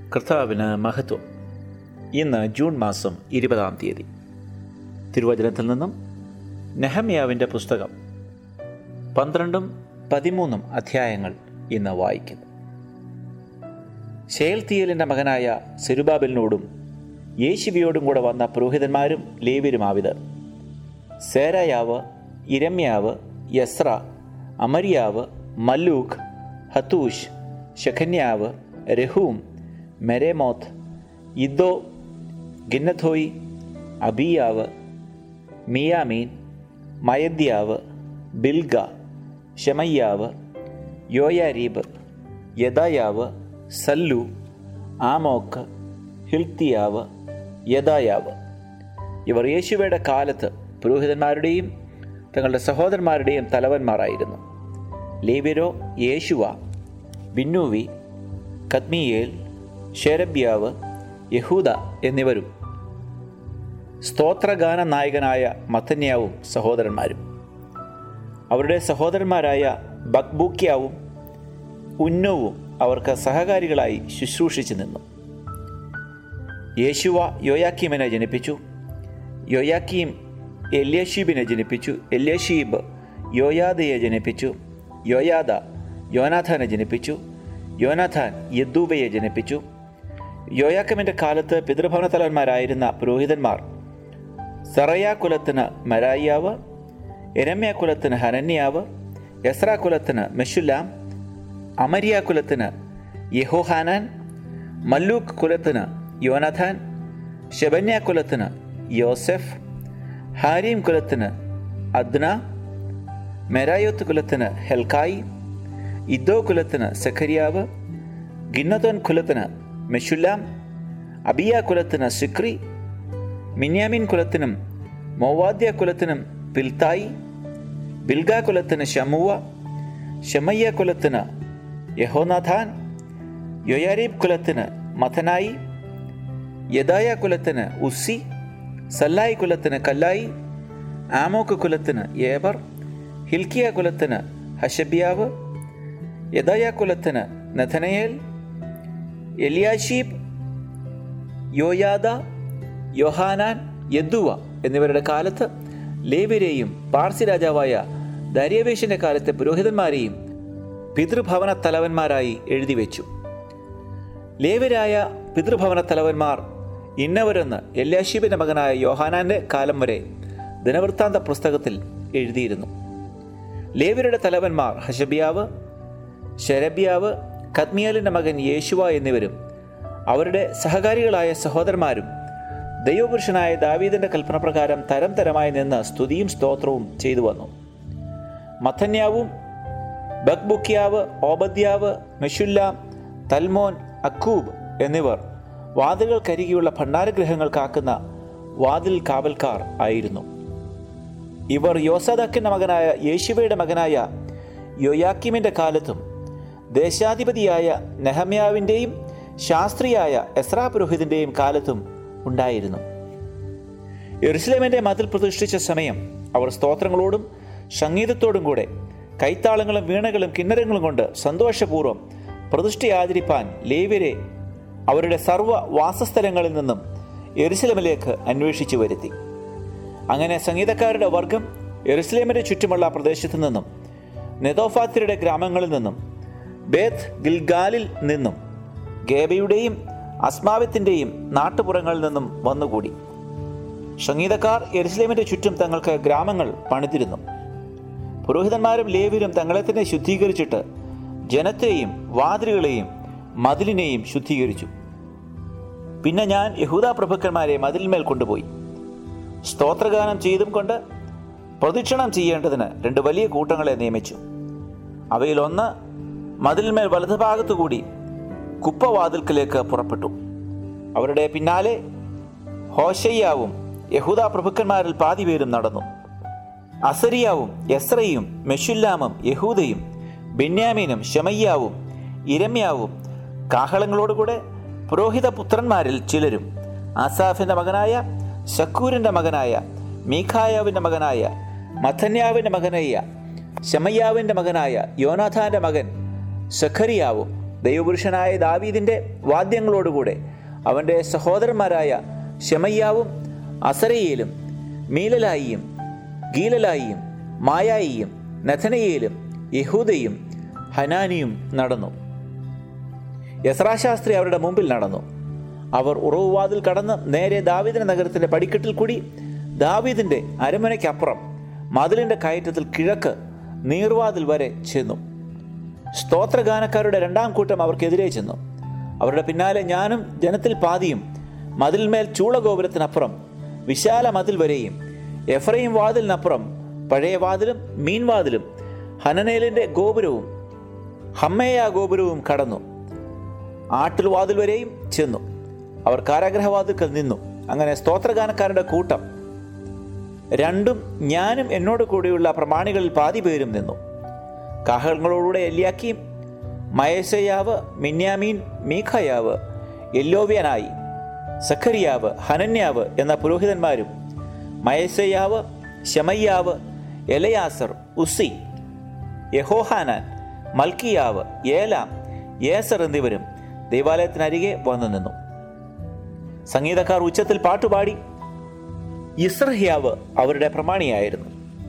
കർത്താവിന് മഹത്വം ഇന്ന് ജൂൺ മാസം ഇരുപതാം തീയതി തിരുവചനത്തിൽ നിന്നും നെഹമ്യാവിൻ്റെ പുസ്തകം പന്ത്രണ്ടും പതിമൂന്നും അധ്യായങ്ങൾ ഇന്ന് വായിക്കുന്നു ഷേൽത്തിയലിൻ്റെ മകനായ സെരുബാബലിനോടും യേശുവിയോടും കൂടെ വന്ന പുരോഹിതന്മാരും ലേവ്യരുമാവിത് സേരായാവ് ഇരമ്യാവ് യസ്ര അമരിയാവ് മല്ലൂഖ് ഹത്തൂഷ് ഷഖന്യാവ് രഹൂം മെരേമോത്ത് ഇദ്ദോ ഗിന്നഥോയി അബിയാവ് മിയാമീൻ മയദ്യാവ് ബിൽഗ ഷെമയ്യാവ് യോയാരീബ് യദായാവ് സല്ലു ആമോക്ക് ഹിൽത്തിയാവ് യദായാവ് ഇവർ യേശുവയുടെ കാലത്ത് പുരോഹിതന്മാരുടെയും തങ്ങളുടെ സഹോദരന്മാരുടെയും തലവന്മാരായിരുന്നു ലേവ്യരോ യേശുവ ബിന്നൂവി കദ്മിയേൽ ഷെരബ്യാവ് യഹൂദ എന്നിവരും സ്തോത്രഗാന നായകനായ മത്തന്യാവും സഹോദരന്മാരും അവരുടെ സഹോദരന്മാരായ ബക്ബൂക്യാവും ഉന്നവും അവർക്ക് സഹകാരികളായി ശുശ്രൂഷിച്ചു നിന്നു യേശുവ യോയാക്കീമിനെ ജനിപ്പിച്ചു യോയാക്കീം എല്യഷീബിനെ ജനിപ്പിച്ചു എല്യഷീബ് യോയാദയെ ജനിപ്പിച്ചു യോയാദ യോനാഥാനെ ജനിപ്പിച്ചു യോനാഥാൻ യദ്ദൂബയെ ജനിപ്പിച്ചു യോയാക്കമിൻ്റെ കാലത്ത് പിതൃഭവന തലവന്മാരായിരുന്ന പുരോഹിതന്മാർ സറയാ കുലത്തിന് മരായിയാവ് എരമ്യ കുലത്തിന് ഹനന്യാവ് യസ്ര കുലത്തിന് മെഷുല്ലാം അമരിയ കുലത്തിന് യഹോഹാനാൻ മല്ലൂക്ക് കുലത്തിന് യോനഥാൻ ഷെബന്യ കുലത്തിന് യോസെഫ് ഹാരീം കുലത്തിന് അദ്ന മെരായോത്ത് കുലത്തിന് ഹെൽക്കായി ഇദ്ദോ കുലത്തിന് സഖരിയാവ് ഗിന്നതോൻ കുലത്തിന് മെഷുല്ലാം അബിയ കുലത്തിന് സിക്രി മിന്യാമിൻ കുലത്തിനും മൊവാദ്യ കുലത്തിനും പിൽത്തായി ബിൽഗ കുലത്തിന് ഷമുവ ഷമയ്യ കുലത്തിന് യഹോനാഥാൻ യൊയാരീബ് കുലത്തിന് മഥനായി യദായ കുലത്തിന് ഉസ്സി സല്ലായി കുലത്തിന് കല്ലായി ആമോക്ക് കുലത്തിന് ഏബർ ഹിൽക്കിയ കുലത്തിന് ഹഷബ്യാവ് യദായ കുലത്തിന് നഥനയേൽ എലിയാഷീബ് യോയാദ യോഹാനാൻ യദ്ദുവ എന്നിവരുടെ കാലത്ത് ലേവ്യരെയും പാർസി രാജാവായ ദാര്യവേഷിന്റെ കാലത്തെ പുരോഹിതന്മാരെയും പിതൃഭവന തലവന്മാരായി എഴുതി വെച്ചു ലേവ്യരായ പിതൃഭവന തലവന്മാർ ഇന്നവരെന്ന് എല്യാഷീബിന്റെ മകനായ യോഹാനാന്റെ കാലം വരെ ദിനവൃത്താന്ത പുസ്തകത്തിൽ എഴുതിയിരുന്നു ലേവ്യരുടെ തലവന്മാർ ഹഷബിയാവ് ഷെരബ്യാവ് കദ്മിയലിന്റെ മകൻ യേശുവ എന്നിവരും അവരുടെ സഹകാരികളായ സഹോദരന്മാരും ദൈവപുരുഷനായ ദാവീദിന്റെ കൽപ്പനപ്രകാരം തരം തരമായി നിന്ന് സ്തുതിയും സ്തോത്രവും ചെയ്തു വന്നു മഥന്യാവും ബക്ബുക്യാവ് ഓബദ്യാവ് മെഷുല്ലാം തൽമോൻ അക്കൂബ് എന്നിവർ വാതിലുകൾക്കരികെയുള്ള ഭണ്ഡാരഗ്രഹങ്ങൾ കാക്കുന്ന വാതിൽ കാവൽക്കാർ ആയിരുന്നു ഇവർ യോസദക്കിന്റെ മകനായ യേശുവയുടെ മകനായ യോയാക്കിമിന്റെ കാലത്തും ദേശാധിപതിയായ നെഹമ്യാവിൻ്റെയും ശാസ്ത്രിയായ എസ്രാ പുരോഹിതന്റെയും കാലത്തും ഉണ്ടായിരുന്നു യെറുസലേമിന്റെ മതിൽ പ്രതിഷ്ഠിച്ച സമയം അവർ സ്തോത്രങ്ങളോടും സംഗീതത്തോടും കൂടെ കൈത്താളങ്ങളും വീണകളും കിന്നരങ്ങളും കൊണ്ട് സന്തോഷപൂർവ്വം പ്രതിഷ്ഠ ആചരിപ്പാൻ ലേവ്യരെ അവരുടെ സർവ്വ വാസസ്ഥലങ്ങളിൽ നിന്നും എരുസലമിലേക്ക് അന്വേഷിച്ചു വരുത്തി അങ്ങനെ സംഗീതക്കാരുടെ വർഗം എറുസലേമിന്റെ ചുറ്റുമുള്ള പ്രദേശത്തു നിന്നും നെതോഫാത്തിരുടെ ഗ്രാമങ്ങളിൽ നിന്നും ബേത്ത് ഗിൽഗാലിൽ നിന്നും ഗേബയുടെയും അസ്മാവത്തിൻ്റെയും നാട്ടുപുറങ്ങളിൽ നിന്നും വന്നുകൂടി സംഗീതക്കാർ എരുസലേമിന്റെ ചുറ്റും തങ്ങൾക്ക് ഗ്രാമങ്ങൾ പണിതിരുന്നു പുരോഹിതന്മാരും ലേവ്യരും തങ്ങളെ തന്നെ ശുദ്ധീകരിച്ചിട്ട് ജനത്തെയും വാതിലുകളെയും മതിലിനെയും ശുദ്ധീകരിച്ചു പിന്നെ ഞാൻ യഹൂദ പ്രഭുക്കന്മാരെ മതിലിന്മേൽ കൊണ്ടുപോയി സ്തോത്രഗാനം ചെയ്തും കൊണ്ട് പ്രദക്ഷിണം ചെയ്യേണ്ടതിന് രണ്ട് വലിയ കൂട്ടങ്ങളെ നിയമിച്ചു അവയിൽ ഒന്ന് മതിലിന്മേൽ വലതുഭാഗത്തുകൂടി കുപ്പവാതിൽക്കലേക്ക് പുറപ്പെട്ടു അവരുടെ പിന്നാലെ ഹോശയ്യാവും യഹൂദ പ്രഭുക്കന്മാരിൽ പാതിപേരും നടന്നു അസരിയാവും എസ്രയും മെഷുല്ലാമും യഹൂദയും ബെന്യാമീനും ഷമയ്യാവും ഇരമ്യാവും കാഹളങ്ങളോടുകൂടെ പുരോഹിത പുത്രന്മാരിൽ ചിലരും ആസാഫിന്റെ മകനായ ശക്കൂരിന്റെ മകനായ മീഖായാവിന്റെ മകനായ മഥന്യാവിന്റെ മകനായ ശമയ്യാവിന്റെ മകനായ യോനാഥാന്റെ മകൻ സഖറിയാവും ദൈവപുരുഷനായ ദാവീദിന്റെ വാദ്യങ്ങളോടുകൂടെ അവന്റെ സഹോദരന്മാരായ ശമയ്യാവും അസരയേലും മീലലായിയും ഗീലലായിയും മായായിയും നഥനയേലും യഹൂദയും ഹനാനിയും നടന്നു യസ്രാശാസ്ത്രി അവരുടെ മുമ്പിൽ നടന്നു അവർ ഉറവുവാതിൽ കടന്ന് നേരെ ദാവീദിന്റെ നഗരത്തിന്റെ പടിക്കെട്ടിൽ കൂടി ദാവീദിന്റെ അരമനയ്ക്കപ്പുറം മതിലിന്റെ കയറ്റത്തിൽ കിഴക്ക് നീർവാതിൽ വരെ ചെന്നു സ്തോത്രഗാനക്കാരുടെ രണ്ടാം കൂട്ടം അവർക്കെതിരെ ചെന്നു അവരുടെ പിന്നാലെ ഞാനും ജനത്തിൽ പാതിയും മതിൽമേൽ ചൂളഗോപുരത്തിനപ്പുറം വിശാല മതിൽ വരെയും എഫ്രൈം വാതിലിനപ്പുറം പഴയ വാതിലും മീൻവാതിലും ഹനനേലിന്റെ ഗോപുരവും ഹമ്മേയ ഗോപുരവും കടന്നു ആട്ടിൽ വാതിൽ വരെയും ചെന്നു അവർ കാരാഗ്രഹവാതിൽക്കൽ നിന്നു അങ്ങനെ സ്തോത്രഗാനക്കാരുടെ കൂട്ടം രണ്ടും ഞാനും എന്നോട് കൂടിയുള്ള പ്രമാണികളിൽ പാതി പേരും നിന്നു കാഹളങ്ങളോടുകൂടെ എല്യാക്കീം മയസയാവ് മിന്യാമീൻ മീഖയാവ് എല്ലോവ്യനായി സഖരിയാവ് ഹനന്യാവ് എന്ന പുരോഹിതന്മാരും മയസയാവ് ശമയ്യാവ് എലയാസർ ഉസി യഹോഹാനാൻ മൽക്കിയാവ് ഏലാം ഏസർ എന്നിവരും ദൈവാലയത്തിനരികെ വന്നു നിന്നു സംഗീതക്കാർ ഉച്ചത്തിൽ പാട്ടുപാടി ഇസ്രഹ്യാവ് അവരുടെ പ്രമാണിയായിരുന്നു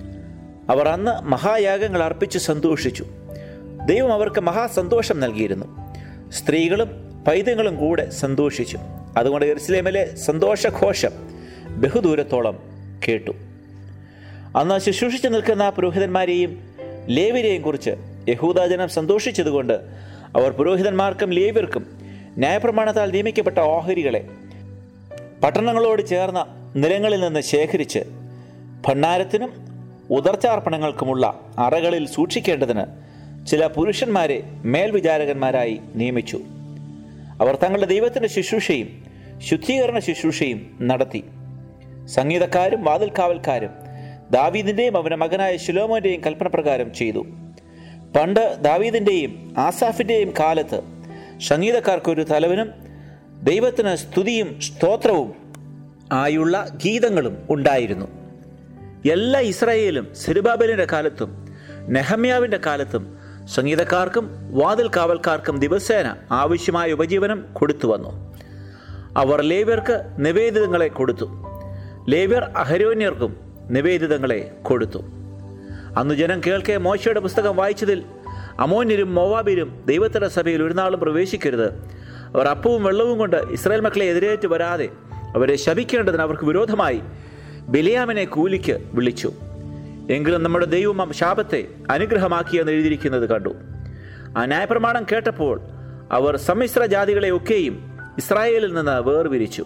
അവർ അന്ന് മഹായാഗങ്ങൾ അർപ്പിച്ച് സന്തോഷിച്ചു ദൈവം അവർക്ക് മഹാസന്തോഷം നൽകിയിരുന്നു സ്ത്രീകളും പൈതങ്ങളും കൂടെ സന്തോഷിച്ചു അതുകൊണ്ട് എറുസലേമിലെ സന്തോഷഘോഷം ബഹുദൂരത്തോളം കേട്ടു അന്ന് ശുശ്രൂഷിച്ചു നിൽക്കുന്ന പുരോഹിതന്മാരെയും ലേവരെയും കുറിച്ച് യഹൂദാജനം സന്തോഷിച്ചതുകൊണ്ട് അവർ പുരോഹിതന്മാർക്കും ലേവ്യർക്കും ന്യായപ്രമാണത്താൽ നിയമിക്കപ്പെട്ട ഓഹരികളെ പട്ടണങ്ങളോട് ചേർന്ന നിലങ്ങളിൽ നിന്ന് ശേഖരിച്ച് ഭണ്ണാരത്തിനും ഉദർച്ചാർപ്പണങ്ങൾക്കുമുള്ള അറകളിൽ സൂക്ഷിക്കേണ്ടതിന് ചില പുരുഷന്മാരെ മേൽവിചാരകന്മാരായി നിയമിച്ചു അവർ തങ്ങളുടെ ദൈവത്തിൻ്റെ ശുശ്രൂഷയും ശുദ്ധീകരണ ശുശ്രൂഷയും നടത്തി സംഗീതക്കാരും വാതിൽക്കാവൽക്കാരും ദാവീദിൻ്റെയും അവൻ്റെ മകനായ ശിലോമോൻ്റെയും കൽപ്പനപ്രകാരം ചെയ്തു പണ്ട് ദാവീദിൻ്റെയും ആസാഫിൻ്റെയും കാലത്ത് സംഗീതക്കാർക്കൊരു തലവനും ദൈവത്തിന് സ്തുതിയും സ്തോത്രവും ആയുള്ള ഗീതങ്ങളും ഉണ്ടായിരുന്നു എല്ലാ ഇസ്രായേലും സെരുബാബലിൻ്റെ കാലത്തും നെഹമ്യാവിൻ്റെ കാലത്തും സംഗീതക്കാർക്കും വാതിൽ കാവൽക്കാർക്കും ദിവസേന ആവശ്യമായ ഉപജീവനം കൊടുത്തു വന്നു അവർ ലേവ്യർക്ക് നിവേദിതങ്ങളെ കൊടുത്തു ലേവ്യർ അഹരോന്യർക്കും നിവേദിതങ്ങളെ കൊടുത്തു അന്ന് ജനം കേൾക്കെ മോശയുടെ പുസ്തകം വായിച്ചതിൽ അമോന്യരും മോവാബിരും ദൈവത്തിന്റെ സഭയിൽ ഒരു നാളും പ്രവേശിക്കരുത് അവർ അപ്പവും വെള്ളവും കൊണ്ട് ഇസ്രായേൽ മക്കളെ എതിരേറ്റ് വരാതെ അവരെ ശപിക്കേണ്ടതിന് അവർക്ക് വിരോധമായി ബിലിയാമിനെ കൂലിക്ക് വിളിച്ചു എങ്കിലും നമ്മുടെ ദൈവം ആ ശാപത്തെ അനുഗ്രഹമാക്കിയെന്ന് എഴുതിയിരിക്കുന്നത് കണ്ടു ആ ന്യായപ്രമാണം കേട്ടപ്പോൾ അവർ സമ്മിശ്ര ജാതികളെ ഒക്കെയും ഇസ്രായേലിൽ നിന്ന് വേർപിരിച്ചു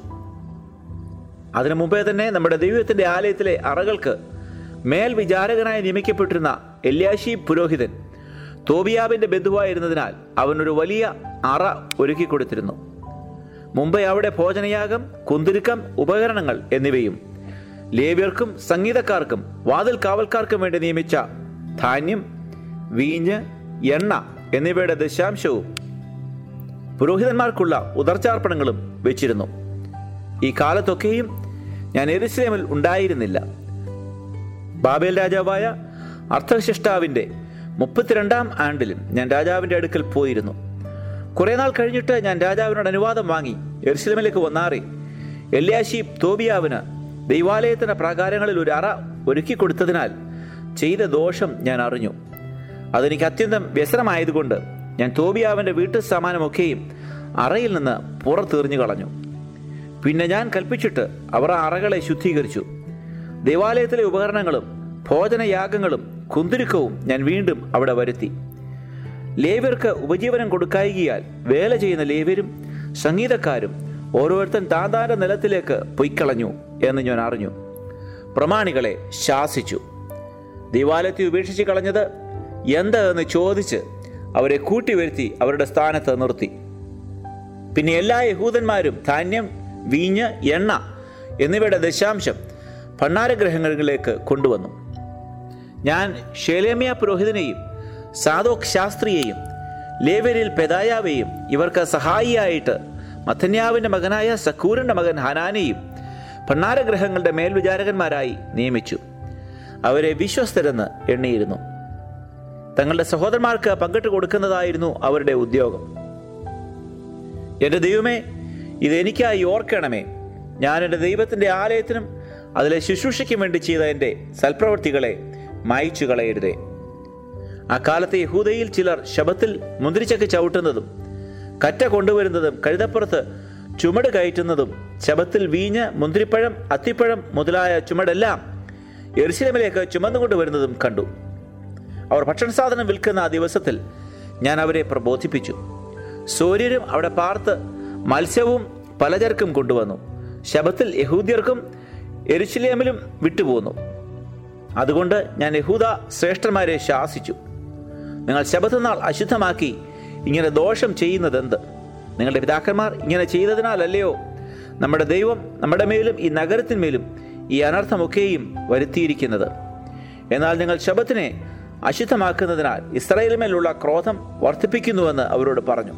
അതിനു മുമ്പേ തന്നെ നമ്മുടെ ദൈവത്തിന്റെ ആലയത്തിലെ അറകൾക്ക് മേൽ വിചാരകനായി നിയമിക്കപ്പെട്ടിരുന്ന എല്യാശി പുരോഹിതൻ തോബിയാവിന്റെ ബന്ധുവായിരുന്നതിനാൽ അവനൊരു വലിയ അറ ഒരുക്കി കൊടുത്തിരുന്നു മുമ്പേ അവിടെ ഭോജനയാഗം കുന്തിരുക്കം ഉപകരണങ്ങൾ എന്നിവയും ലേവ്യർക്കും സംഗീതക്കാർക്കും വാതിൽ കാവൽക്കാർക്കും വേണ്ടി നിയമിച്ച ധാന്യം വീഞ്ഞ് എണ്ണ എന്നിവയുടെ ദശാംശവും പുരോഹിതന്മാർക്കുള്ള ഉദർച്ചാർപ്പണങ്ങളും വെച്ചിരുന്നു ഈ കാലത്തൊക്കെയും ഞാൻ എരുസലേമിൽ ഉണ്ടായിരുന്നില്ല ബാബേൽ രാജാവായ അർത്ഥശിഷ്ടാവിൻ്റെ മുപ്പത്തിരണ്ടാം ആണ്ടിലും ഞാൻ രാജാവിൻ്റെ അടുക്കൽ പോയിരുന്നു കുറേ നാൾ കഴിഞ്ഞിട്ട് ഞാൻ രാജാവിനോട് അനുവാദം വാങ്ങി എരുസലേമിലേക്ക് വന്നാറി എല്യാശീബ് തോബിയാവിന് ദൈവാലയത്തിന്റെ പ്രാകാരങ്ങളിൽ ഒരു അറ ഒരുക്കി കൊടുത്തതിനാൽ ചെയ്ത ദോഷം ഞാൻ അറിഞ്ഞു അതെനിക്ക് അത്യന്തം വ്യസനമായതുകൊണ്ട് ഞാൻ തോബിയാവിന്റെ വീട്ടു സാമാനമൊക്കെയും അറയിൽ നിന്ന് പുറത്തെറിഞ്ഞു കളഞ്ഞു പിന്നെ ഞാൻ കൽപ്പിച്ചിട്ട് അവർ ആ അറകളെ ശുദ്ധീകരിച്ചു ദേവാലയത്തിലെ ഉപകരണങ്ങളും ഭോജനയാഗങ്ങളും കുന്തിരുക്കവും ഞാൻ വീണ്ടും അവിടെ വരുത്തി ലേവ്യർക്ക് ഉപജീവനം കൊടുക്കായികയാൽ വേല ചെയ്യുന്ന ലേവ്യരും സംഗീതക്കാരും ഓരോരുത്തൻ താന്താന്റെ നിലത്തിലേക്ക് പൊയ്ക്കളഞ്ഞു എന്ന് ഞാൻ അറിഞ്ഞു പ്രമാണികളെ ശാസിച്ചു ദൈവാലയത്തെ ഉപേക്ഷിച്ച് കളഞ്ഞത് എന്ത് എന്ന് ചോദിച്ച് അവരെ കൂട്ടിവരുത്തി അവരുടെ സ്ഥാനത്ത് നിർത്തി പിന്നെ എല്ലാ യഹൂദന്മാരും ധാന്യം വീഞ്ഞ് എണ്ണ എന്നിവയുടെ ദശാംശം ഭണ്ണാരഗ്രഹങ്ങളിലേക്ക് കൊണ്ടുവന്നു ഞാൻ ഷേലേമിയ പുരോഹിതനെയും സാദോക് ശാസ്ത്രിയെയും ലേവരിൽ പെദായാവെയും ഇവർക്ക് സഹായിയായിട്ട് മഥന്യാവിന്റെ മകനായ സക്കൂറിന്റെ മകൻ ഹനാനെയും ഭണ്ണാരഗ്രഹങ്ങളുടെ മേൽവിചാരകന്മാരായി നിയമിച്ചു അവരെ വിശ്വസ്തരെന്ന് എണ്ണിയിരുന്നു തങ്ങളുടെ സഹോദരന്മാർക്ക് പങ്കിട്ട് കൊടുക്കുന്നതായിരുന്നു അവരുടെ ഉദ്യോഗം എൻ്റെ ദൈവമേ ഇതെനിക്കായി ഓർക്കണമേ ഞാൻ എൻ്റെ ദൈവത്തിൻ്റെ ആലയത്തിനും അതിലെ ശുശ്രൂഷയ്ക്കും വേണ്ടി ചെയ്ത എൻ്റെ സൽപ്രവൃത്തികളെ മായിച്ചു കളയരുതേ അക്കാലത്തെ യഹൂദയിൽ ചിലർ ശബത്തിൽ മുന്തിരിച്ചക്ക് ചവിട്ടുന്നതും കറ്റ കൊണ്ടുവരുന്നതും കഴുതപ്പുറത്ത് ചുമട് കയറ്റുന്നതും ശബത്തിൽ വീഞ്ഞ് മുന്തിരിപ്പഴം അത്തിപ്പഴം മുതലായ ചുമടെല്ലാം എറിശിലമിലേക്ക് ചുമന്നുകൊണ്ടുവരുന്നതും കണ്ടു അവർ ഭക്ഷണ സാധനം വിൽക്കുന്ന ആ ദിവസത്തിൽ ഞാൻ അവരെ പ്രബോധിപ്പിച്ചു സൂര്യരും അവിടെ പാർത്ത് മത്സ്യവും പലചരക്കും കൊണ്ടുവന്നു ശബത്തിൽ യഹൂദ്യർക്കും എരുശിലേമിലും വിട്ടുപോന്നു അതുകൊണ്ട് ഞാൻ യഹൂദ ശ്രേഷ്ഠന്മാരെ ശാസിച്ചു നിങ്ങൾ ശബത്തനാൾ അശുദ്ധമാക്കി ഇങ്ങനെ ദോഷം ചെയ്യുന്നതെന്ത് നിങ്ങളുടെ പിതാക്കന്മാർ ഇങ്ങനെ ചെയ്തതിനാലല്ലയോ നമ്മുടെ ദൈവം നമ്മുടെ മേലും ഈ നഗരത്തിന്മേലും ഈ അനർത്ഥമൊക്കെയും വരുത്തിയിരിക്കുന്നത് എന്നാൽ നിങ്ങൾ ശബത്തിനെ അശുദ്ധമാക്കുന്നതിനാൽ ഇസ്രായേലിന്മേലുള്ള ക്രോധം വർദ്ധിപ്പിക്കുന്നുവെന്ന് അവരോട് പറഞ്ഞു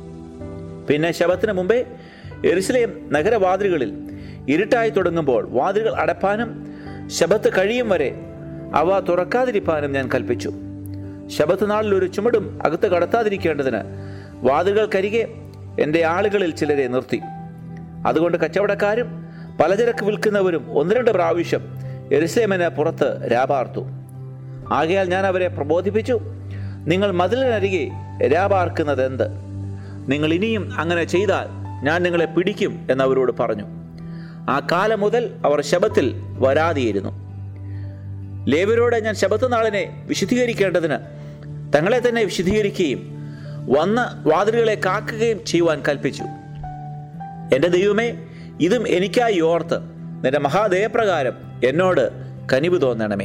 പിന്നെ ശബത്തിന് മുമ്പേ എരുസലേം നഗരവാതിലുകളിൽ ഇരുട്ടായി തുടങ്ങുമ്പോൾ വാതിലുകൾ അടപ്പാനും ശബത്ത് കഴിയും വരെ അവ തുറക്കാതിരിപ്പാനും ഞാൻ കൽപ്പിച്ചു ശബത്ത് നാളിൽ ഒരു ചുമടും അകത്ത് കടത്താതിരിക്കേണ്ടതിന് വാതിലുകൾക്കരികെ എൻ്റെ ആളുകളിൽ ചിലരെ നിർത്തി അതുകൊണ്ട് കച്ചവടക്കാരും പലചരക്ക് വിൽക്കുന്നവരും ഒന്ന് രണ്ട് പ്രാവശ്യം എരുസലേമിന് പുറത്ത് രാപാർത്തു ആകയാൽ ഞാൻ അവരെ പ്രബോധിപ്പിച്ചു നിങ്ങൾ മതിലിനരികെ രാപാർക്കുന്നത് എന്ത് നിങ്ങൾ ഇനിയും അങ്ങനെ ചെയ്താൽ ഞാൻ നിങ്ങളെ പിടിക്കും എന്നവരോട് പറഞ്ഞു ആ കാലം മുതൽ അവർ ശബത്തിൽ വരാതെയിരുന്നു ലേവരോട് ഞാൻ ശബത്ത് നാളിനെ വിശുദ്ധീകരിക്കേണ്ടതിന് തങ്ങളെ തന്നെ വിശുദ്ധീകരിക്കുകയും വന്ന് വാതിലുകളെ കാക്കുകയും ചെയ്യുവാൻ കൽപ്പിച്ചു എൻ്റെ ദൈവമേ ഇതും എനിക്കായി ഓർത്ത് നിന്റെ മഹാദയപ്രകാരം എന്നോട് കനിവ് തോന്നണമേ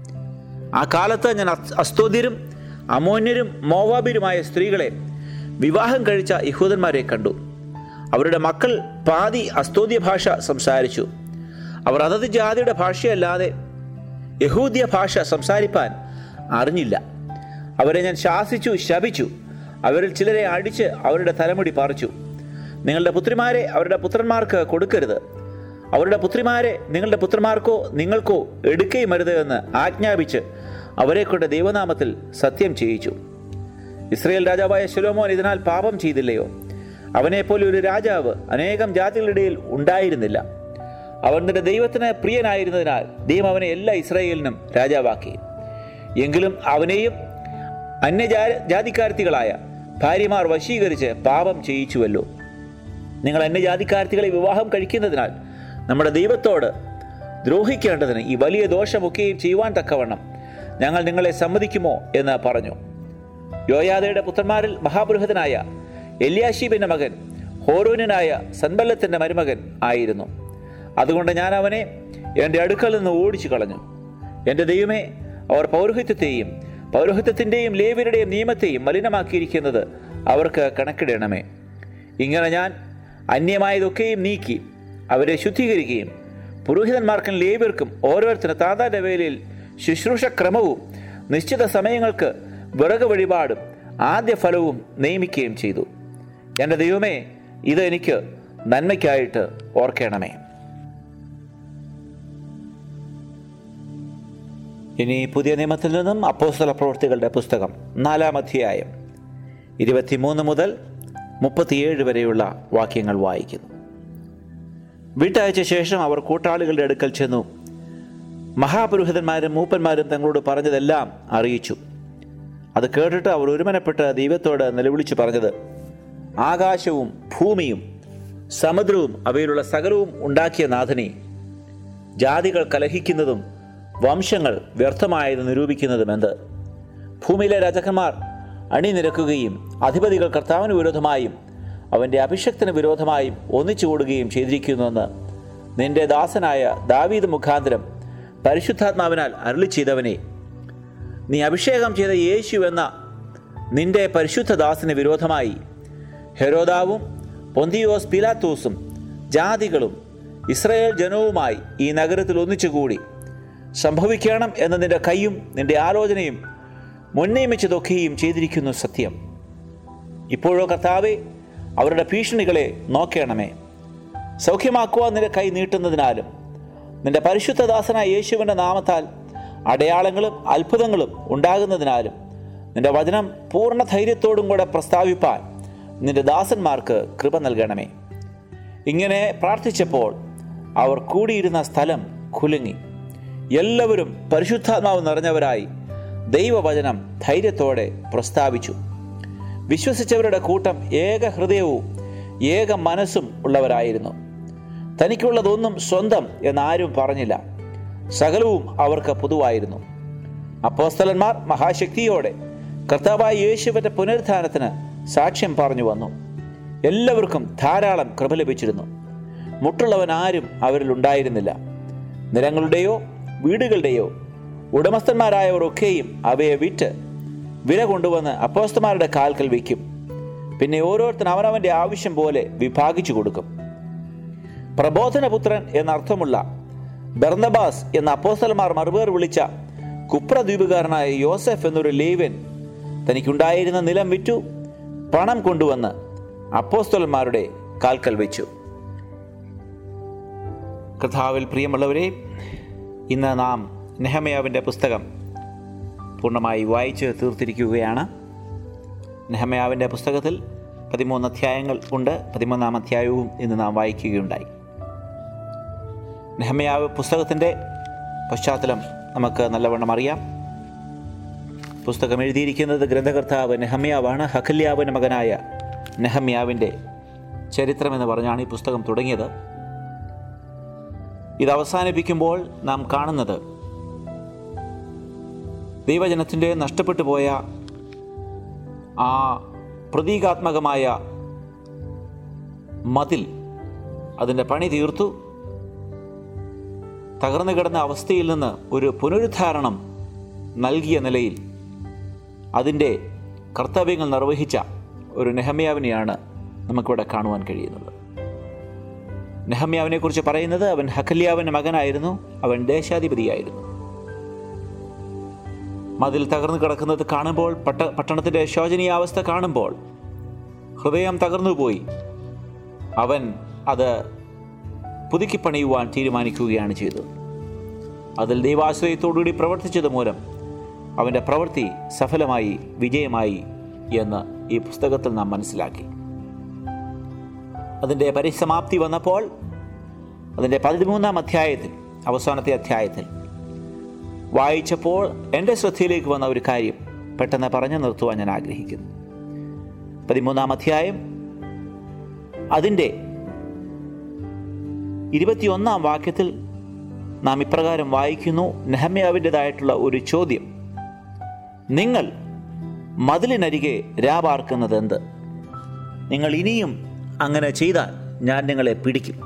ആ കാലത്ത് ഞാൻ അസ്- അസ്തോദ്യരും അമോന്യരും മോവാബിരുമായ സ്ത്രീകളെ വിവാഹം കഴിച്ച യഹൂദന്മാരെ കണ്ടു അവരുടെ മക്കൾ പാതി അസ്തോദ്യ ഭാഷ സംസാരിച്ചു അവർ അതത് ജാതിയുടെ ഭാഷയല്ലാതെ യഹൂദ്യ ഭാഷ സംസാരിപ്പാൻ അറിഞ്ഞില്ല അവരെ ഞാൻ ശാസിച്ചു ശപിച്ചു അവരിൽ ചിലരെ അടിച്ച് അവരുടെ തലമുടി പറിച്ചു നിങ്ങളുടെ പുത്രിമാരെ അവരുടെ പുത്രന്മാർക്ക് കൊടുക്കരുത് അവരുടെ പുത്രിമാരെ നിങ്ങളുടെ പുത്രന്മാർക്കോ നിങ്ങൾക്കോ എടുക്കുകയും അരുത് എന്ന് ആജ്ഞാപിച്ച് അവരെ കൊണ്ട് ദൈവനാമത്തിൽ സത്യം ചെയ്യിച്ചു ഇസ്രയേൽ രാജാവായ ശുലോമോൻ ഇതിനാൽ പാപം ചെയ്തില്ലയോ അവനെപ്പോലെ ഒരു രാജാവ് അനേകം ജാതികളുടെ ഇടയിൽ ഉണ്ടായിരുന്നില്ല അവൻ നിന്റെ ദൈവത്തിന് പ്രിയനായിരുന്നതിനാൽ ദൈവം അവനെ എല്ലാ ഇസ്രായേലിനും രാജാവാക്കി എങ്കിലും അവനെയും അന്യജാ ജാതിക്കാർത്തികളായ ഭാര്യമാർ വശീകരിച്ച് പാപം ചെയ്യിച്ചുവല്ലോ നിങ്ങൾ അന്യജാതിക്കാർത്തികളെ വിവാഹം കഴിക്കുന്നതിനാൽ നമ്മുടെ ദൈവത്തോട് ദ്രോഹിക്കേണ്ടതിന് ഈ വലിയ ദോഷമൊക്കെയും ചെയ്യുവാൻ തക്കവണ്ണം ഞങ്ങൾ നിങ്ങളെ സമ്മതിക്കുമോ എന്ന് പറഞ്ഞു യോയാദയുടെ പുത്രന്മാരിൽ മഹാപുരോഹിതനായ എല്യാശീബിന്റെ മകൻ ഹോരോനായ സൻബല്ലത്തിന്റെ മരുമകൻ ആയിരുന്നു അതുകൊണ്ട് ഞാൻ അവനെ എൻ്റെ അടുക്കൽ നിന്ന് ഓടിച്ചു കളഞ്ഞു എൻ്റെ ദൈവമേ അവർ പൗരോഹിത്യത്തെയും പൗരോഹിത്യത്തിൻ്റെയും ലേവരുടെയും നിയമത്തെയും മലിനമാക്കിയിരിക്കുന്നത് അവർക്ക് കണക്കിടണമേ ഇങ്ങനെ ഞാൻ അന്യമായതൊക്കെയും നീക്കി അവരെ ശുദ്ധീകരിക്കുകയും പുരോഹിതന്മാർക്കും ലേവ്യർക്കും ഓരോരുത്തരും താതാന്റെ വേലയിൽ ശുശ്രൂഷ ക്രമവും നിശ്ചിത സമയങ്ങൾക്ക് വിറക് വഴിപാടും ആദ്യ ഫലവും നിയമിക്കുകയും ചെയ്തു എൻ്റെ ദൈവമേ ഇത് എനിക്ക് നന്മയ്ക്കായിട്ട് ഓർക്കണമേ ഇനി പുതിയ നിയമത്തിൽ നിന്നും അപ്പോസ്തല പ്രവൃത്തികളുടെ പുസ്തകം നാലാം അധ്യായം ഇരുപത്തിമൂന്ന് മുതൽ മുപ്പത്തിയേഴ് വരെയുള്ള വാക്യങ്ങൾ വായിക്കുന്നു വിട്ടയച്ച ശേഷം അവർ കൂട്ടാളികളുടെ അടുക്കൽ ചെന്നു മഹാപുരോഹിതന്മാരും മൂപ്പന്മാരും തങ്ങളോട് പറഞ്ഞതെല്ലാം അറിയിച്ചു അത് കേട്ടിട്ട് അവർ ഒരുമനപ്പെട്ട് ദൈവത്തോട് നിലവിളിച്ചു പറഞ്ഞത് ആകാശവും ഭൂമിയും സമുദ്രവും അവയിലുള്ള സകലവും ഉണ്ടാക്കിയ നാഥനെ ജാതികൾ കലഹിക്കുന്നതും വംശങ്ങൾ വ്യർത്ഥമായത് നിരൂപിക്കുന്നതും എന്ത് ഭൂമിയിലെ രാജാക്കന്മാർ അണിനിരക്കുകയും അധിപതികൾ കർത്താവിന് വിരോധമായും അവൻ്റെ അഭിഷക്തിന് വിരോധമായും ഒന്നിച്ചുകൂടുകയും ചെയ്തിരിക്കുന്നുവെന്ന് നിന്റെ ദാസനായ ദാവീദ് മുഖാന്തരം പരിശുദ്ധാത്മാവിനാൽ അരുളി ചെയ്തവനെ നീ അഭിഷേകം ചെയ്ത യേശു എന്ന നിന്റെ പരിശുദ്ധ ദാസിന് വിരോധമായി ഹെരോദാവും പൊന്തിയോസ് പിലാത്തോസും ജാതികളും ഇസ്രയേൽ ജനവുമായി ഈ നഗരത്തിൽ ഒന്നിച്ചുകൂടി സംഭവിക്കണം എന്ന നിന്റെ കൈയും നിന്റെ ആലോചനയും മുൻനിയമിച്ചതൊക്കെയും ചെയ്തിരിക്കുന്നു സത്യം ഇപ്പോഴോ കർത്താവെ അവരുടെ ഭീഷണികളെ നോക്കണമേ സൗഖ്യമാക്കുവാൻ നിന്റെ കൈ നീട്ടുന്നതിനാലും നിന്റെ പരിശുദ്ധദാസനായ യേശുവിൻ്റെ നാമത്താൽ അടയാളങ്ങളും അത്ഭുതങ്ങളും ഉണ്ടാകുന്നതിനാലും നിന്റെ വചനം പൂർണ്ണ ധൈര്യത്തോടും കൂടെ പ്രസ്താവിപ്പാൻ നിന്റെ ദാസന്മാർക്ക് കൃപ നൽകണമേ ഇങ്ങനെ പ്രാർത്ഥിച്ചപ്പോൾ അവർ കൂടിയിരുന്ന സ്ഥലം കുലുങ്ങി എല്ലാവരും പരിശുദ്ധാത്മാവ് നിറഞ്ഞവരായി ദൈവവചനം ധൈര്യത്തോടെ പ്രസ്താവിച്ചു വിശ്വസിച്ചവരുടെ കൂട്ടം ഏക ഹൃദയവും ഏക മനസ്സും ഉള്ളവരായിരുന്നു തനിക്കുള്ളതൊന്നും സ്വന്തം എന്നാരും പറഞ്ഞില്ല സകലവും അവർക്ക് പൊതുവായിരുന്നു അപ്പോസ്തലന്മാർ മഹാശക്തിയോടെ കർത്താവായ യേശുവിൻ്റെ പുനരുത്ഥാനത്തിന് സാക്ഷ്യം പറഞ്ഞു വന്നു എല്ലാവർക്കും ധാരാളം കൃപ ലഭിച്ചിരുന്നു മുട്ടുള്ളവൻ ആരും അവരിൽ ഉണ്ടായിരുന്നില്ല നിലങ്ങളുടെയോ വീടുകളുടെയോ ഉടമസ്ഥന്മാരായവർ ഒക്കെയും അവയെ വിറ്റ് വില കൊണ്ടുവന്ന് അപ്പോസ്തമാരുടെ കാൽക്കൽ വയ്ക്കും പിന്നെ ഓരോരുത്തൻ അവനവൻ്റെ ആവശ്യം പോലെ വിഭാഗിച്ചു കൊടുക്കും പ്രബോധനപുത്രൻ എന്നർത്ഥമുള്ള ബർന്നബാസ് എന്ന അപ്പോസ്തലന്മാർ മറുപേർ വിളിച്ച കുപ്രദ്വീപുകാരനായ യോസഫ് എന്നൊരു ലേവൻ തനിക്കുണ്ടായിരുന്ന നിലം വിറ്റു പണം കൊണ്ടുവന്ന് അപ്പോസ്തലന്മാരുടെ കാൽക്കൽ വെച്ചു കഥാവിൽ പ്രിയമുള്ളവരെ ഇന്ന് നാം നെഹമയാവിൻ്റെ പുസ്തകം പൂർണ്ണമായി വായിച്ച് തീർത്തിരിക്കുകയാണ് നെഹമയാവിൻ്റെ പുസ്തകത്തിൽ പതിമൂന്ന് അധ്യായങ്ങൾ ഉണ്ട് പതിമൂന്നാം അധ്യായവും ഇന്ന് നാം വായിക്കുകയുണ്ടായി നെഹമയാവ് പുസ്തകത്തിൻ്റെ പശ്ചാത്തലം നമുക്ക് നല്ലവണ്ണം അറിയാം പുസ്തകം എഴുതിയിരിക്കുന്നത് ഗ്രന്ഥകർത്താവ് നെഹമ്യാവാണ് ഹഖല്യാവിൻ്റെ മകനായ നെഹമ്യാവിൻ്റെ ചരിത്രമെന്ന് പറഞ്ഞാണ് ഈ പുസ്തകം തുടങ്ങിയത് ഇത് അവസാനിപ്പിക്കുമ്പോൾ നാം കാണുന്നത് ദൈവജനത്തിൻ്റെ നഷ്ടപ്പെട്ടു പോയ ആ പ്രതീകാത്മകമായ മതിൽ അതിൻ്റെ പണി തീർത്തു തകർന്നു കിടന്ന അവസ്ഥയിൽ നിന്ന് ഒരു പുനരുദ്ധാരണം നൽകിയ നിലയിൽ അതിൻ്റെ കർത്തവ്യങ്ങൾ നിർവഹിച്ച ഒരു നെഹമ്യാവിനെയാണ് നമുക്കിവിടെ കാണുവാൻ കഴിയുന്നത് നെഹമ്യാവിനെ കുറിച്ച് പറയുന്നത് അവൻ ഹഖല്യാവിൻ്റെ മകനായിരുന്നു അവൻ ദേശാധിപതിയായിരുന്നു മതിൽ തകർന്നു കിടക്കുന്നത് കാണുമ്പോൾ പട്ട പട്ടണത്തിൻ്റെ ശോചനീയാവസ്ഥ കാണുമ്പോൾ ഹൃദയം തകർന്നുപോയി അവൻ അത് പുതുക്കി പണിയുവാൻ തീരുമാനിക്കുകയാണ് ചെയ്തത് അതിൽ ദൈവാശ്രയത്തോടുകൂടി പ്രവർത്തിച്ചത് മൂലം അവൻ്റെ പ്രവൃത്തി സഫലമായി വിജയമായി എന്ന് ഈ പുസ്തകത്തിൽ നാം മനസ്സിലാക്കി അതിൻ്റെ പരിസമാപ്തി വന്നപ്പോൾ അതിൻ്റെ പതിമൂന്നാം അധ്യായത്തിൽ അവസാനത്തെ അധ്യായത്തിൽ വായിച്ചപ്പോൾ എൻ്റെ ശ്രദ്ധയിലേക്ക് വന്ന ഒരു കാര്യം പെട്ടെന്ന് പറഞ്ഞു നിർത്തുവാൻ ഞാൻ ആഗ്രഹിക്കുന്നു പതിമൂന്നാം അധ്യായം അതിൻ്റെ ഇരുപത്തിയൊന്നാം വാക്യത്തിൽ നാം ഇപ്രകാരം വായിക്കുന്നു നെഹമ്യാവിൻ്റെതായിട്ടുള്ള ഒരു ചോദ്യം നിങ്ങൾ മതിലിനരികെ രാപാർക്കുന്നത് എന്ത് നിങ്ങൾ ഇനിയും അങ്ങനെ ചെയ്താൽ ഞാൻ നിങ്ങളെ പിടിക്കും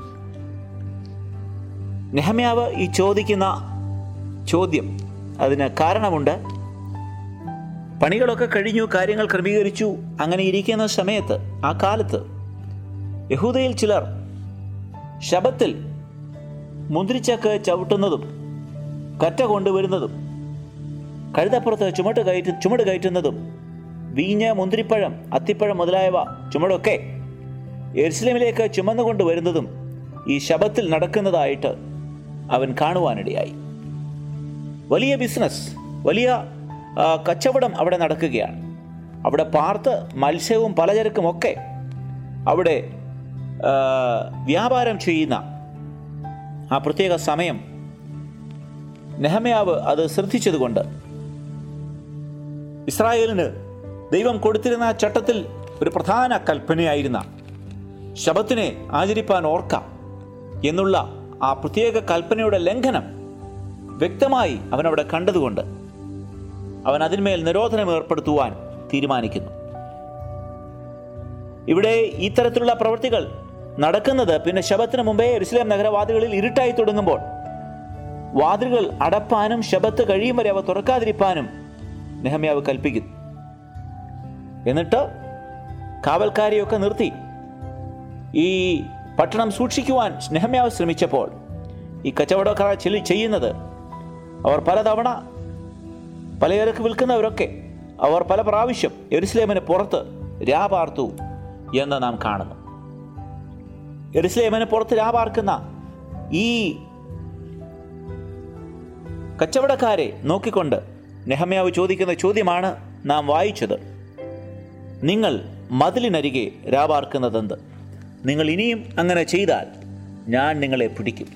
നെഹമ്യാവ് ഈ ചോദിക്കുന്ന ചോദ്യം അതിന് കാരണമുണ്ട് പണികളൊക്കെ കഴിഞ്ഞു കാര്യങ്ങൾ ക്രമീകരിച്ചു അങ്ങനെ ഇരിക്കുന്ന സമയത്ത് ആ കാലത്ത് യഹൂദയിൽ ചിലർ ശബത്തിൽ മുന്തിരിച്ചക്ക് ചവിട്ടുന്നതും കറ്റ കൊണ്ടുവരുന്നതും കഴുതപ്പുറത്ത് ചുമട്ട് കയറ്റ ചുമട് കയറ്റുന്നതും വീഞ്ഞ് മുന്തിരിപ്പഴം അത്തിപ്പഴം മുതലായവ ചുമടൊക്കെ എരുസലേമിലേക്ക് ചുമന്നു കൊണ്ടുവരുന്നതും ഈ ശബത്തിൽ നടക്കുന്നതായിട്ട് അവൻ കാണുവാനിടയായി വലിയ ബിസിനസ് വലിയ ആ, കച്ചവടം അവിടെ നടക്കുകയാണ് അവിടെ പാർത്ത് മത്സ്യവും പലചരക്കും ഒക്കെ അവിടെ ആ, വ്യാപാരം ചെയ്യുന്ന ആ പ്രത്യേക സമയം നെഹമയാവ് അത് ശ്രദ്ധിച്ചതുകൊണ്ട് ഇസ്രായേലിന് ദൈവം കൊടുത്തിരുന്ന ആ ചട്ടത്തിൽ ഒരു പ്രധാന കൽപ്പനയായിരുന്ന ശബത്തിനെ ആചരിപ്പാൻ ഓർക്കാം എന്നുള്ള ആ പ്രത്യേക കൽപ്പനയുടെ ലംഘനം വ്യക്തമായി അവൻ അവിടെ കണ്ടതുകൊണ്ട് അവൻ അതിന്മേൽ നിരോധനം ഏർപ്പെടുത്തുവാൻ തീരുമാനിക്കുന്നു ഇവിടെ ഇത്തരത്തിലുള്ള പ്രവൃത്തികൾ നടക്കുന്നത് പിന്നെ ശബത്തിന് മുമ്പേ എരുസലേം നഗരവാദികളിൽ ഇരുട്ടായി തുടങ്ങുമ്പോൾ വാതിലുകൾ അടപ്പാനും ശബത്ത് കഴിയും വരെ അവ തുറക്കാതിരിപ്പാനും നെഹമ്യാവ് കൽപ്പിക്കുന്നു എന്നിട്ട് കാവൽക്കാരെയൊക്കെ നിർത്തി ഈ പട്ടണം സൂക്ഷിക്കുവാൻ നെഹമ്യാവ് ശ്രമിച്ചപ്പോൾ ഈ കച്ചവടക്കാർ ചെലി ചെയ്യുന്നത് അവർ പലതവണ പലചരക്ക് വിൽക്കുന്നവരൊക്കെ അവർ പല പ്രാവശ്യം എരുസലേമിന് പുറത്ത് രാപാർത്തു എന്ന് നാം കാണുന്നു എരുസലേമിന് പുറത്ത് രാപാർക്കുന്ന ഈ കച്ചവടക്കാരെ നോക്കിക്കൊണ്ട് നെഹമ്യാവ് ചോദിക്കുന്ന ചോദ്യമാണ് നാം വായിച്ചത് നിങ്ങൾ മതിലിനരികെ രാപാർക്കുന്നതെന്ത് നിങ്ങൾ ഇനിയും അങ്ങനെ ചെയ്താൽ ഞാൻ നിങ്ങളെ പിടിക്കും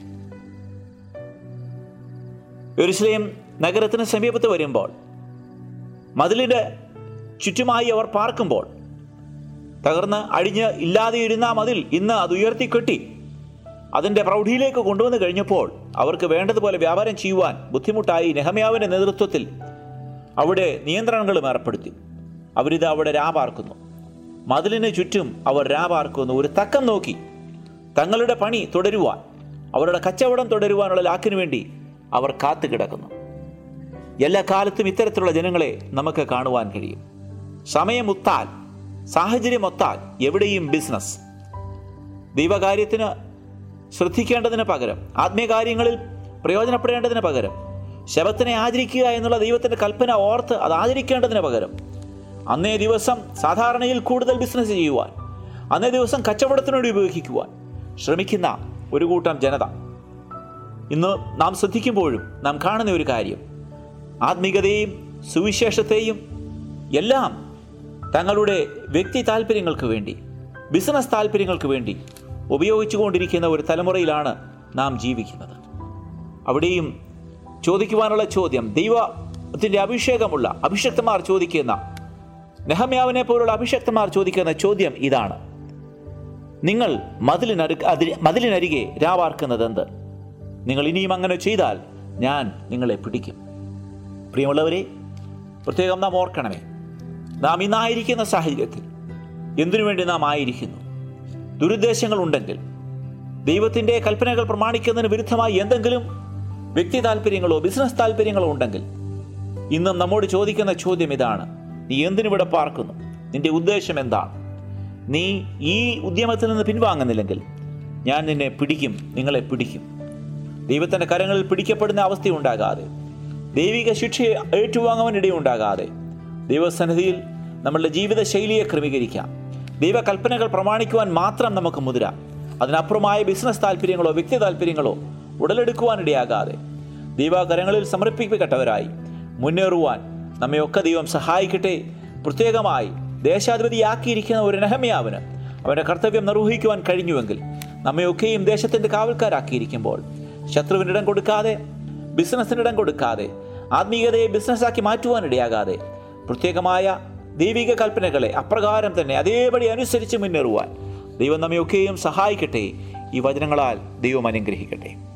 യെരുശലേം നഗരത്തിന് സമീപത്ത് വരുമ്പോൾ മതിലിൻ്റെ ചുറ്റുമായി അവർ പാർക്കുമ്പോൾ തകർന്ന് അഴിഞ്ഞ് ഇല്ലാതെയിരുന്ന ആ മതിൽ ഇന്ന് അത് ഉയർത്തിക്കെട്ടി അതിൻ്റെ പ്രൗഢിയിലേക്ക് കൊണ്ടുവന്ന് കഴിഞ്ഞപ്പോൾ അവർക്ക് വേണ്ടതുപോലെ വ്യാപാരം ചെയ്യുവാൻ ബുദ്ധിമുട്ടായി നെഹമ്യാവിൻ്റെ നേതൃത്വത്തിൽ അവിടെ നിയന്ത്രണങ്ങളും ഏർപ്പെടുത്തി അവരിത് അവിടെ രാപാർക്കുന്നു മതിലിന് ചുറ്റും അവർ രാപാർക്കുന്നു ഒരു തക്കം നോക്കി തങ്ങളുടെ പണി തുടരുവാൻ അവരുടെ കച്ചവടം തുടരുവാനുള്ള ലാക്കിനു വേണ്ടി അവർ കാത്തു കിടക്കുന്നു എല്ലാ കാലത്തും ഇത്തരത്തിലുള്ള ജനങ്ങളെ നമുക്ക് കാണുവാൻ കഴിയും സമയം ഒത്താൽ സാഹചര്യം ഒത്താൽ എവിടെയും ബിസിനസ് ദൈവകാര്യത്തിന് ശ്രദ്ധിക്കേണ്ടതിന് പകരം ആത്മീയകാര്യങ്ങളിൽ പ്രയോജനപ്പെടേണ്ടതിന് പകരം ശബത്തിനെ ആചരിക്കുക എന്നുള്ള ദൈവത്തിൻ്റെ കൽപ്പന ഓർത്ത് അത് ആചരിക്കേണ്ടതിന് പകരം അന്നേ ദിവസം സാധാരണയിൽ കൂടുതൽ ബിസിനസ് ചെയ്യുവാൻ അന്നേ ദിവസം കച്ചവടത്തിനോട് ഉപയോഗിക്കുവാൻ ശ്രമിക്കുന്ന ഒരു കൂട്ടം ജനത ഇന്ന് നാം ശ്രദ്ധിക്കുമ്പോഴും നാം കാണുന്ന ഒരു കാര്യം ആത്മീകതയെയും സുവിശേഷത്തെയും എല്ലാം തങ്ങളുടെ വ്യക്തി താല്പര്യങ്ങൾക്ക് വേണ്ടി ബിസിനസ് താല്പര്യങ്ങൾക്ക് വേണ്ടി ഉപയോഗിച്ചുകൊണ്ടിരിക്കുന്ന ഒരു തലമുറയിലാണ് നാം ജീവിക്കുന്നത് അവിടെയും ചോദിക്കുവാനുള്ള ചോദ്യം ദൈവത്തിൻ്റെ അഭിഷേകമുള്ള അഭിഷക്തന്മാർ ചോദിക്കുന്ന നെഹമ്യാവിനെ പോലുള്ള അഭിഷക്തന്മാർ ചോദിക്കുന്ന ചോദ്യം ഇതാണ് നിങ്ങൾ മതിലിനരു അതിരി മതിലിനരികെ രാവാർക്കുന്നതെന്ത് നിങ്ങൾ ഇനിയും അങ്ങനെ ചെയ്താൽ ഞാൻ നിങ്ങളെ പിടിക്കും പ്രിയമുള്ളവരെ പ്രത്യേകം നാം ഓർക്കണമേ നാം ഇന്നായിരിക്കുന്ന സാഹചര്യത്തിൽ എന്തിനു വേണ്ടി നാം ആയിരിക്കുന്നു ദുരുദ്ദേശങ്ങൾ ഉണ്ടെങ്കിൽ ദൈവത്തിൻ്റെ കൽപ്പനകൾ പ്രമാണിക്കുന്നതിന് വിരുദ്ധമായി എന്തെങ്കിലും വ്യക്തി താല്പര്യങ്ങളോ ബിസിനസ് താല്പര്യങ്ങളോ ഉണ്ടെങ്കിൽ ഇന്നും നമ്മോട് ചോദിക്കുന്ന ചോദ്യം ഇതാണ് നീ എന്തിനിവിടെ പാർക്കുന്നു നിന്റെ ഉദ്ദേശം എന്താണ് നീ ഈ ഉദ്യമത്തിൽ നിന്ന് പിൻവാങ്ങുന്നില്ലെങ്കിൽ ഞാൻ നിന്നെ പിടിക്കും നിങ്ങളെ പിടിക്കും ദൈവത്തിൻ്റെ കരങ്ങളിൽ പിടിക്കപ്പെടുന്ന അവസ്ഥയുണ്ടാകാതെ ദൈവിക ശിക്ഷ ഏറ്റുവാങ്ങുവാൻ ഇടയുണ്ടാകാതെ ദൈവസന്നിധിയിൽ നമ്മളുടെ ജീവിത ശൈലിയെ ക്രമീകരിക്കാം ദൈവകൽപ്പനകൾ പ്രമാണിക്കുവാൻ മാത്രം നമുക്ക് മുതിരാം അതിനപ്പുറമായ ബിസിനസ് താല്പര്യങ്ങളോ വ്യക്തി താല്പര്യങ്ങളോ ഉടലെടുക്കുവാനിടയാകാതെ ദൈവകരങ്ങളിൽ സമർപ്പിക്കപ്പെട്ടവരായി മുന്നേറുവാൻ നമ്മയൊക്കെ ദൈവം സഹായിക്കട്ടെ പ്രത്യേകമായി ദേശാധിപതിയാക്കിയിരിക്കുന്ന ഒരു നെഹമ്യാവിന് അവൻ്റെ കർത്തവ്യം നിർവഹിക്കുവാൻ കഴിഞ്ഞുവെങ്കിൽ നമ്മയൊക്കെയും ദേശത്തിൻ്റെ കാവൽക്കാരാക്കിയിരിക്കുമ്പോൾ ശത്രുവിനിടം കൊടുക്കാതെ ബിസിനസ്സിനിടം കൊടുക്കാതെ ആത്മീയതയെ ബിസിനസ്സാക്കി മാറ്റുവാനിടയാകാതെ പ്രത്യേകമായ ദൈവിക കൽപ്പനകളെ അപ്രകാരം തന്നെ അതേപടി അനുസരിച്ച് മുന്നേറുവാൻ ദൈവം നമ്മയൊക്കെയും സഹായിക്കട്ടെ ഈ വചനങ്ങളാൽ ദൈവം അനുഗ്രഹിക്കട്ടെ